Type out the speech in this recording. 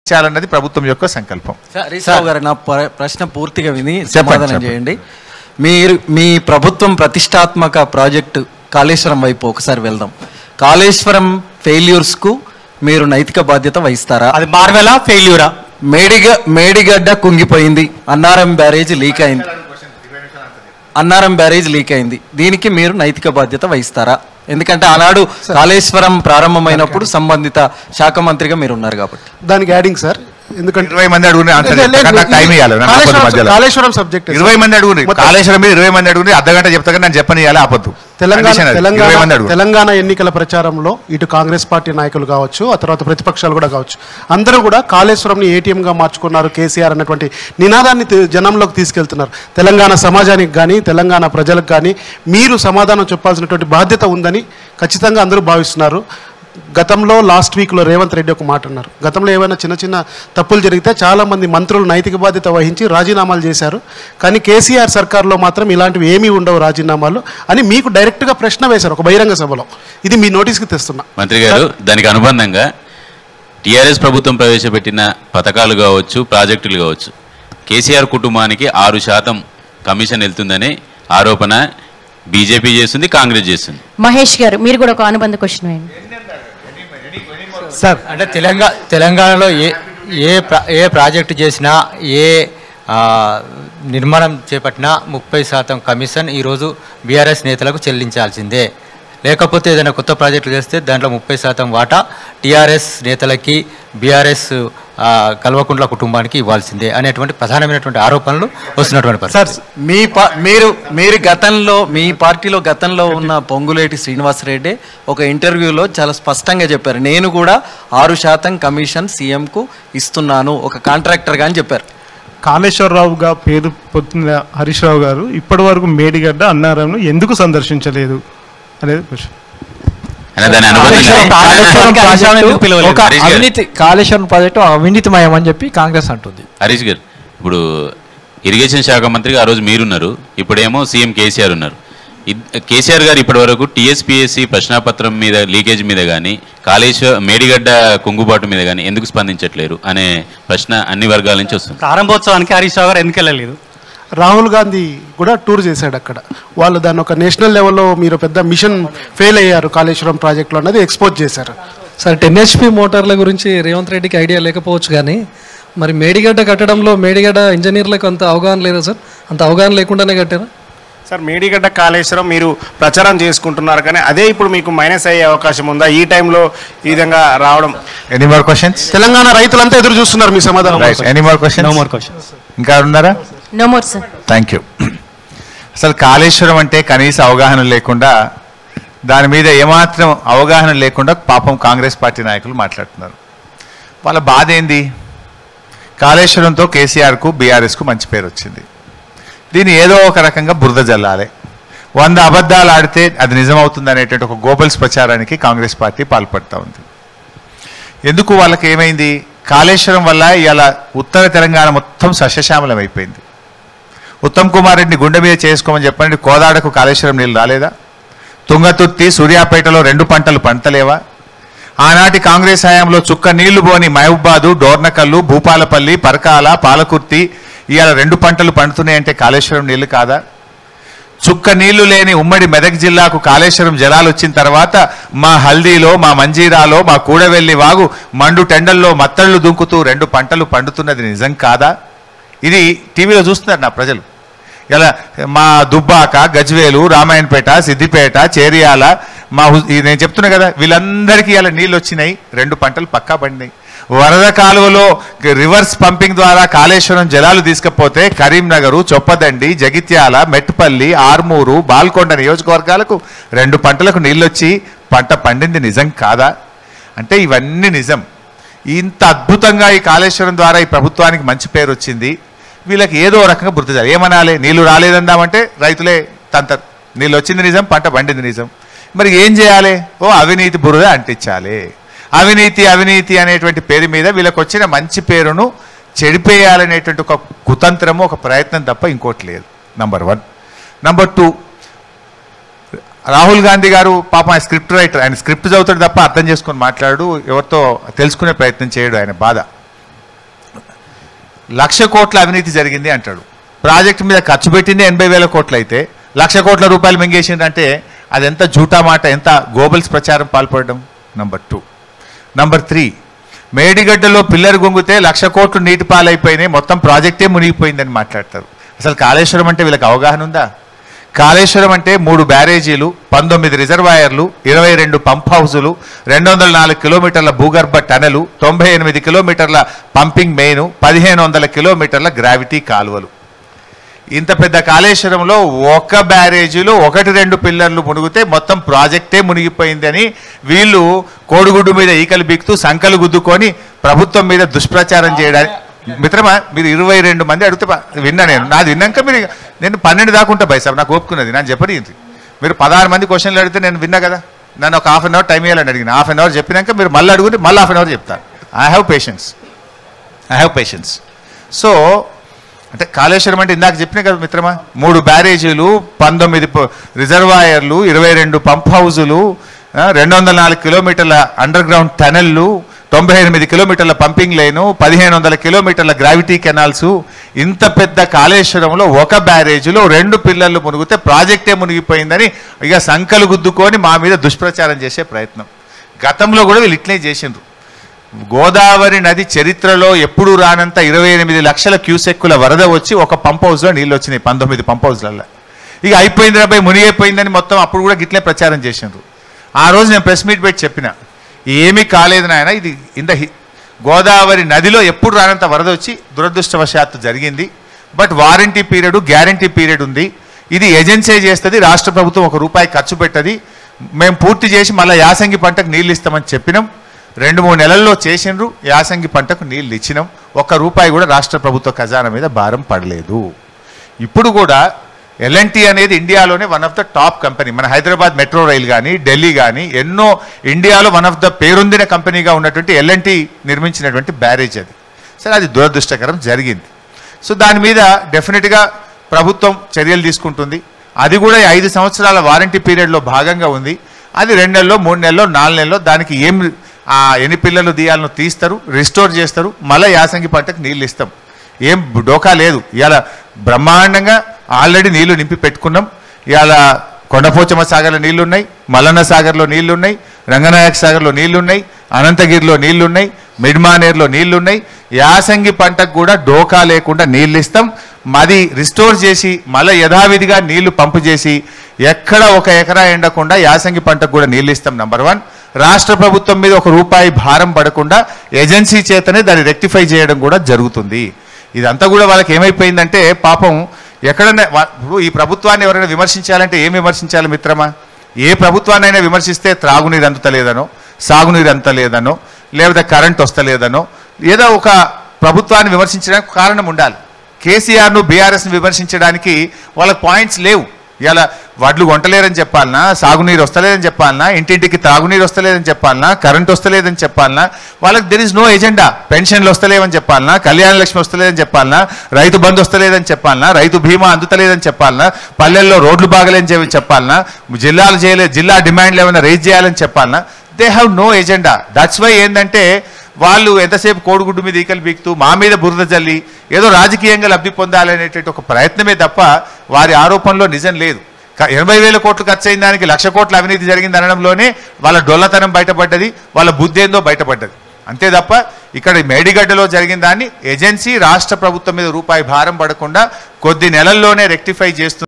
చేయాలన్నది ప్రభుత్వం యొక్క సంకల్పం హరీశ్రావు గారు నా ప్ర- ప్రశ్న పూర్తిగా విని చెప్పండి, సమాధానం చెప్పండి. చేయండి మీరు మీ ప్రభుత్వం ప్రతిష్టాత్మక ప్రాజెక్టు కాళేశ్వరం వైపు ఒకసారి వెళ్దాం కాళేశ్వరం failures కు మీరు నైతిక బాధ్యత వహిస్తారా అది మార్వెలా ఫెయిల్యూరా మేడిగ మేడిగడ్డ కుంగిపోయింది అన్నారం బ్యారేజ్ లీక్ అయింది అన్నారం బ్యారేజ్ లీక్ అయింది దీనికి మీరు నైతిక బాధ్యత వహిస్తారా ఎందుకంటే ఆనాడు కాళేశ్వరం ప్రారంభమైనప్పుడు సంబంధిత శాఖ మంత్రిగా మీరు ఉన్నారు కాబట్టి దానికి యాడింగ్ సార్ ఎందుకంటే ఇరవై మంది అడుగుని ఆన్సర్ లేదు, చెప్తా, కానీ నాకు టైం ఇవ్వాలి నా ఆపొద్దు కాళేశ్వరం- మధ్యలో. కాళేశ్వరం సబ్జెక్ట్ ఇరవై మంది అడుగుని మొత్తం- కాళేశ్వరం మీద ఇరవై మంది అడుగుని అర్ధ గంట చెప్తా కానీ నేను చెప్పనియాలి ఆపొద్దు తెలంగాణ Condition అది. ఇరవై మంది తెలంగాణ అడుగు తెలంగాణ ఎన్నికల ప్రచారంలో ఇటు కాంగ్రెస్ పార్టీ నాయకులు కావచ్చు ఆ తర్వాత ప్రతిపక్షాలు కూడా కావచ్చు అందరూ కూడా కాళేశ్వరంని ఏటీఎంగా మార్చుకున్నారు కేసీఆర్ అన్నటువంటి నినాదాన్ని తె- జనంలోకి తీసుకెళ్తున్నారు తెలంగాణ సమాజానికి కానీ తెలంగాణ ప్రజలకు కానీ మీరు సమాధానం చెప్పాల్సినటువంటి బాధ్యత ఉందని ఖచ్చితంగా అందరూ భావిస్తున్నారు గతంలో లాస్ట్ వీక్లో రేవంత్ రెడ్డి ఒక మాట అన్నారు గతంలో ఏమైనా చిన్న చిన్న తప్పులు జరిగితే చాలామంది మంత్రులు నైతిక బాధ్యత వహించి రాజీనామాలు చేశారు కానీ కేసీఆర్ సర్కార్లో మాత్రం ఇలాంటివి ఏమీ ఉండవు రాజీనామాలు అని మీకు డైరెక్ట్గా ప్రశ్న వేశారు ఒక బహిరంగ సభలో ఇది మీ నోటీస్కి తెస్తున్నా మంత్రి గారు దానికి అనుబంధంగా టీఆర్ఎస్ ప్రభుత్వం ప్రవేశపెట్టిన పథకాలు కావచ్చు ప్రాజెక్టులు కావచ్చు కేసీఆర్ కుటుంబానికి ఆరు శాతం కమిషన్ వెళ్తుందనే ఆరోపణ బీజేపీ చేస్తుంది కాంగ్రెస్ చేస్తుంది మహేష్ గారు మీరు కూడా ఒక అనుబంధ క్వశ్చన్ వేయండి సార్ అంటే తెలంగాణ తెలంగాణలో ఏ ఏ ప్రా- ఏ ప్రాజెక్టు చేసినా ఏ ఆ, నిర్మాణం చేపట్టినా ముప్పై శాతం కమిషన్ ఈరోజు బీఆర్ఎస్ నేతలకు చెల్లించాల్సిందే లేకపోతే ఏదైనా కొత్త ప్రాజెక్టులు చేస్తే దాంట్లో ముప్పై శాతం వాటా టీఆర్ఎస్ నేతలకి బీఆర్ఎస్ కల్వకుంట్ల కుటుంబానికి ఇవ్వాల్సిందే అనేటువంటి ప్రధానమైనటువంటి ఆరోపణలు వస్తున్నటువంటి పరిస్థితి సార్ మీ పా మీరు మీరు గతంలో మీ పార్టీలో గతంలో ఉన్న పొంగులేటి శ్రీనివాసరెడ్డి ఒక ఇంటర్వ్యూలో చాలా స్పష్టంగా చెప్పారు నేను కూడా ఆరు శాతం కమిషన్ సీఎంకు ఇస్తున్నాను ఒక కాంట్రాక్టర్గా అని చెప్పారు కాళేశ్వరరావుగా పేరు పొందిన హరీష్ రావు గారు ఇప్పటి వరకు మేడిగడ్డ అన్నారంను ఎందుకు సందర్శించలేదు అనేది క్వశ్చన్ అయినా దాని అనుబంధంగా కాళేశ్వరం ప్రాజెక్టు ఒక హరీష్ గారు. అవినీతి కాళేశ్వరం ప్రాజెక్టు అవినీతిమయం అని చెప్పి కాంగ్రెస్ అంటుంది హరీష్ గారు ఇప్పుడు ఇరిగేషన్ శాఖ మంత్రిగా ఆ రోజు మీరున్నారు ఇప్పుడేమో సీఎం కేసీఆర్ ఉన్నారు ఇద్- కేసీఆర్ గారు ఇప్పటివరకు టీఎస్పీఎస్సీ ప్రశ్నాపత్రం మీద లీకేజ్ మీద కానీ కాళేశ్వర మేడిగడ్డ కుంగుబాటు మీద కానీ ఎందుకు స్పందించట్లేరు అనే ప్రశ్న అన్ని వర్గాల నుంచి వస్తుంది ప్రారంభోత్సవానికి హరీష్ రావు గారు ఎందుకు వెళ్ళలేదు రాహుల్ గాంధీ కూడా టూర్ చేశాడు అక్కడ వాళ్ళు దాన్ని ఒక నేషనల్ లెవెల్లో మీరు పెద్ద మిషన్ ఫెయిల్ అయ్యారు కాళేశ్వరం ప్రాజెక్టులో అన్నది ఎక్స్పోజ్ చేశారు సార్ టెన్ హెచ్పి మోటార్ల గురించి రేవంత్ రెడ్డికి ఐడియా లేకపోవచ్చు కానీ మరి మేడిగడ్డ కట్టడంలో మేడిగడ్డ ఇంజనీర్లకు అంత అవగాహన లేదా సార్ అంత అవగాహన లేకుండానే కట్టారా సార్ మేడిగడ్డ కాళేశ్వరం మీరు ప్రచారం చేసుకుంటున్నారు కానీ అదే ఇప్పుడు మీకు మైనస్ అయ్యే అవకాశం ఉందా ఈ టైంలో ఈ విధంగా రావడం ఎనీ మోర్ క్వశ్చన్స్ తెలంగాణ రైతులంతా ఎదురు చూస్తున్నారు మీ సమాధానం right any more question No more questions. ఇంకా ఉన్నారా no more sir thank you అసలు కాళేశ్వరం అంటే కనీస అవగాహన లేకుండా దాని మీద ఏమాత్రం అవగాహన లేకుండా పాపం కాంగ్రెస్ పార్టీ నాయకులు మాట్లాడుతున్నారు వాళ్ళ బాధ ఏంది కాళేశ్వరంతో కేసీఆర్కు బీఆర్ఎస్కు మంచి పేరు వచ్చింది దీన్ని ఏదో ఒక రకంగా బురద జల్లాలి వంద అబద్ధాలు ఆడితే అది నిజమవుతుంది అనేటువంటి ఒక గోబల్స్ ప్రచారానికి కాంగ్రెస్ పార్టీ పాల్పడుతూ ఉంది ఎందుకు వాళ్ళకి ఏమైంది కాళేశ్వరం వల్ల ఇవాళ ఉత్తర తెలంగాణ మొత్తం సస్యశ్యామలం అయిపోయింది ఉత్తమ్ కుమార్ రెడ్డిని గుండె మీద చేసుకోమని చెప్పండి కోదాడకు కాళేశ్వరం నీళ్ళు రాలేదా తుంగతుర్తి సూర్యాపేటలో రెండు పంటలు పంటలేవా ఆనాటి కాంగ్రెస్ హయాంలో చుక్క నీళ్లు పోని మహబూబాదు డోర్నకల్లు భూపాలపల్లి పరకాల పాలకుర్తి ఇవాళ రెండు పంటలు పండుతున్నాయంటే కాళేశ్వరం నీళ్లు కాదా చుక్క నీళ్లు లేని ఉమ్మడి మెదక్ జిల్లాకు కాళేశ్వరం జలాలు వచ్చిన తర్వాత మా హల్దీలో మా మంజీరాలో మా కూడవెల్లి వాగు మండు టెండల్లో మత్తళ్ళు దుంకుతూ రెండు పంటలు పండుతున్నది నిజం కాదా ఇది టీవీలో చూస్తున్నారు నా ప్రజలు ఇలా మా దుబ్బాక గజ్వేలు రామాయణపేట సిద్దిపేట చేరియాల మా హు- ఇది నేను చెప్తున్నా కదా వీళ్ళందరికీ ఇలా నీళ్ళు వచ్చినాయి రెండు పంటలు పక్కా పడినాయి వరద కాలువలో రివర్స్ పంపింగ్ ద్వారా కాళేశ్వరం జలాలు తీసుకపోతే కరీంనగరు చొప్పదండి జగిత్యాల మెట్టుపల్లి ఆర్మూరు బాల్కొండ నియోజకవర్గాలకు రెండు పంటలకు నీళ్ళొచ్చి పంట పండింది నిజం కాదా అంటే ఇవన్నీ నిజం ఇంత అద్భుతంగా ఈ కాళేశ్వరం ద్వారా ఈ ప్రభుత్వానికి మంచి పేరు వచ్చింది వీళ్ళకి ఏదో రకంగా బుద్ధి చేయాలి ఏమనాలి నీళ్లు రాలేదందామంటే రైతులే తంతరు నీళ్ళు వచ్చింది నిజం పంట పండింది నిజం మరి ఏం చేయాలి ఓ అవినీతి బురద అంటించాలి అవినీతి అవినీతి అనేటువంటి పేరు మీద వీళ్ళకి వచ్చిన మంచి పేరును చెడిపేయాలనేటువంటి ఒక కుతంత్రము ఒక ప్రయత్నం తప్ప ఇంకోటి లేదు number one number two Rahul Gandhi garu పాపం ఆయన స్క్రిప్ట్ రైటర్ ఆయన స్క్రిప్ట్ చదువుతాడు తప్ప అర్థం చేసుకొని మాట్లాడు ఎవరితో తెలుసుకునే ప్రయత్నం చేయడు ఆయన బాధ లక్ష కోట్ల అవినీతి జరిగింది అంటాడు ప్రాజెక్టు మీద ఖర్చు పెట్టింది ఎనభై వేల కోట్లు అయితే లక్ష కోట్ల రూపాయలు మింగేసిందంటే అది ఎంత జూటా మాట ఎంత గోబల్స్ ప్రచారం పాల్పడడం నంబర్ టూ నంబర్ త్రీ మేడిగడ్డలో పిల్లలు గొంగితే లక్ష కోట్లు నీటి పాలైపోయినాయి మొత్తం ప్రాజెక్టే మునిగిపోయిందని మాట్లాడతారు అసలు కాళేశ్వరం అంటే వీళ్ళకి అవగాహన ఉందా కాళేశ్వరం అంటే మూడు బ్యారేజీలు పంతొమ్మిది రిజర్వాయర్లు ఇరవై రెండు పంప్ హౌజులు రెండు వందల నాలుగు కిలోమీటర్ల భూగర్భ టనలు తొంభై ఎనిమిది కిలోమీటర్ల పంపింగ్ మెయిన్ పదిహేను వందల కిలోమీటర్ల గ్రావిటీ కాలువలు ఇంత పెద్ద కాళేశ్వరంలో ఒక బ్యారేజీలో ఒకటి రెండు పిల్లర్లు మునిగితే మొత్తం ప్రాజెక్టే మునిగిపోయిందని వీళ్ళు కోడిగుడ్డు మీద ఈకలు బీక్తూ సంకలు గుద్దుకొని ప్రభుత్వం మీద దుష్ప్రచారం చేయడానికి మిత్రమా మీరు ఇరవై రెండు మంది అడిగితే ప- విన్నా నేను నాది విన్నాక మీరు నేను పన్నెండు దాకుంటా బై సాబ్ నాకు ఒప్పుకున్నది నాకు చెప్పని మీరు పదహారు మంది క్వశ్చన్లు అడిగితే నేను విన్నా కదా నన్ను ఒక హాఫ్ అన్ అవర్ టైం ఇవ్వాలని అడిగిన హాఫ్ అన్ అవర్ చెప్పినాక మీరు మళ్ళీ అడుగుతే మళ్ళీ హాఫ్ అన్ అవర్ చెప్తాను I have patience I have patience so అంటే కాళేశ్వరం అంటే ఇందాక చెప్పినా కదా మిత్రమా మూడు బ్యారేజీలు పంతొమ్మిది ప- రిజర్వాయర్లు ఇరవై రెండు పంప్ హౌజులు ఆ, రెండు వందల నాలుగు కిలోమీటర్ల అండర్ గ్రౌండ్ టనెల్లు తొంభై ఎనిమిది కిలోమీటర్ల పంపింగ్ లైను పదిహేను వందల కిలోమీటర్ల గ్రావిటీ కెనాల్స్ ఇంత పెద్ద కాళేశ్వరంలో ఒక బ్యారేజీలో రెండు పిల్లర్లు మునిగితే ప్రాజెక్టే మునిగిపోయిందని ఇక సంకలు గుద్దుకొని మా మీద దుష్ప్రచారం చేసే ప్రయత్నం గతంలో కూడా వీళ్ళు ఇట్లే చేసిండ్రు గోదావరి నది చరిత్రలో ఎప్పుడు రానంత ఇరవై ఎనిమిది లక్షల క్యూసెక్కుల వరద వచ్చి ఒక పంప్ హౌస్లో నీళ్ళు వచ్చినాయి పంతొమ్మిది పంప్ హౌస్లలో ఇక అయిపోయింది రాబాయి మునిగైపోయిందని మొత్తం అప్పుడు కూడా గిట్లే ప్రచారం చేసిండ్రు ఆ రోజు నేను ప్రెస్ మీట్ పెట్టి చెప్పిన ఏమీ కాలేదు నాయన ఇది ఇంత హి- గోదావరి నదిలో ఎప్పుడు రానంత వరద వచ్చి దురదృష్టవశాత్తు జరిగింది but warranty period guarantee period ఉంది ఇది ఏజెన్సీ చేస్తుంది రాష్ట్ర ప్రభుత్వం ఒక రూపాయి ఖర్చు పెట్టది మేము పూర్తి చేసి మళ్ళీ యాసంగి పంటకు నీళ్ళు ఇస్తామని చెప్పినాం రెండు మూడు నెలల్లో చేసిండ్రు యాసంగి పంటకు నీళ్ళు ఇచ్చినాం ఒక్క రూపాయి కూడా రాష్ట్ర ప్రభుత్వ ఖజానా మీద భారం పడలేదు ఇప్పుడు కూడా ఎల్ఎన్టీ అనేది ఇండియాలోనే one of the top company మన హైదరాబాద్ మెట్రో రైల్ కానీ ఢిల్లీ కానీ ఎన్నో ఇండియాలో వన్ ఆఫ్ ద పేరొందిన కంపెనీగా ఉన్నటువంటి ఎల్ఎన్టీ నిర్మించినటువంటి బ్యారేజ్ అది సరే అది దురదృష్టకరం జరిగింది సో దాని మీద డెఫినెట్గా ప్రభుత్వం చర్యలు తీసుకుంటుంది అది కూడా ఈ ఐదు సంవత్సరాల వారంటీ పీరియడ్లో భాగంగా ఉంది అది రెండు నెలల్లో మూడు నెలల్లో నాలుగు నెలల్లో దానికి ఏం ఆ ఎన్ని పిల్లలు తీయాలను తీస్తారు రిస్టోర్ చేస్తారు మళ్ళీ యాసంగి పంటకు నీళ్ళు ఇస్తాం ఏం డోకా లేదు ఇవాళ బ్రహ్మాండంగా ఆల్రెడీ నీళ్లు నింపి పెట్టుకున్నాం ఇవాళ కొండపోచమ్మ సాగర్లో నీళ్లు ఉన్నాయి మల్లన్న సాగర్లో నీళ్లు ఉన్నాయి రంగనాయక సాగర్లో నీళ్లు ఉన్నాయి అనంతగిరిలో నీళ్లు ఉన్నాయి మిడ్మానేర్లో నీళ్లు ఉన్నాయి యాసంగి పంటకు కూడా డోకా లేకుండా నీళ్ళు ఇస్తాం మాది రిస్టోర్ చేసి మళ్ళీ యథావిధిగా నీళ్లు పంపు చేసి ఎక్కడ ఒక ఎకరా ఎండకుండా యాసంగి పంటకు కూడా నీళ్ళు ఇస్తాం నంబర్ వన్ రాష్ట్ర ప్రభుత్వం మీద ఒక రూపాయి భారం పడకుండా ఏజెన్సీ చేతనే దాన్ని రెక్టిఫై చేయడం కూడా జరుగుతుంది ఇదంతా కూడా వాళ్ళకి ఏమైపోయిందంటే పాపం ఎక్కడన్నా వా- ఇప్పుడు ఈ ప్రభుత్వాన్ని ఎవరైనా విమర్శించాలంటే ఏం విమర్శించాలి మిత్రమా ఏ ప్రభుత్వాన్నైనా విమర్శిస్తే త్రాగునీరు అందుతలేదనో సాగునీరు అందలేదనో లేకపోతే కరెంట్ వస్తలేదనో ఏదో ఒక ప్రభుత్వాన్ని విమర్శించడానికి కారణం ఉండాలి కేసీఆర్ను బీఆర్ఎస్ను విమర్శించడానికి వాళ్ళకి పాయింట్స్ లేవు ఇలా వడ్లు కొంటలేరని చెప్పాలనా సాగునీరు వస్తలేదని చెప్పాలనా ఇంటింటికి తాగునీరు వస్తలేదని చెప్పాలనా కరెంట్ వస్తలేదని చెప్పాలనా వాళ్ళకి దెర్ ఇస్ నో ఎజెండా పెన్షన్లు వస్తలేవని చెప్పాలనా కళ్యాణ లక్ష్మి వస్తలేదని చెప్పాలనా రైతు బంధు వస్తలేదని చెప్పాలనా రైతు బీమా అందుతలేదని చెప్పాలనా పల్లెల్లో రోడ్లు బాగలేని చెప్పి చెప్పాలనా జిల్లాలు చేయలే జిల్లా డిమాండ్లు ఏమైనా రేజ్ చేయాలని చెప్పాలనా they have no agenda that's why ఏంటంటే వాళ్ళు ఎంతసేపు కోడిగుడ్డు మీద ఈకలు బీక్తూ మా మీద బురద జల్లి ఏదో రాజకీయంగా లబ్ధి పొందాలనేటువంటి ఒక ప్రయత్నమే తప్ప వారి ఆరోపణలో నిజం లేదు క- ఎనభై వేల కోట్లు ఖర్చు అయిన దానికి లక్ష కోట్ల అవినీతి జరిగింది అనడంలోనే వాళ్ళ డొల్లతనం బయటపడ్డది వాళ్ళ బుద్ధి ఏందో బయటపడ్డది అంతే తప్ప ఇక్కడ ఈ మేడిగడ్డలో జరిగిన దాన్ని ఏజెన్సీ రాష్ట్ర ప్రభుత్వం మీద రూపాయి భారం పడకుండా కొద్ది నెలల్లోనే రెక్టిఫై చేస్తుంది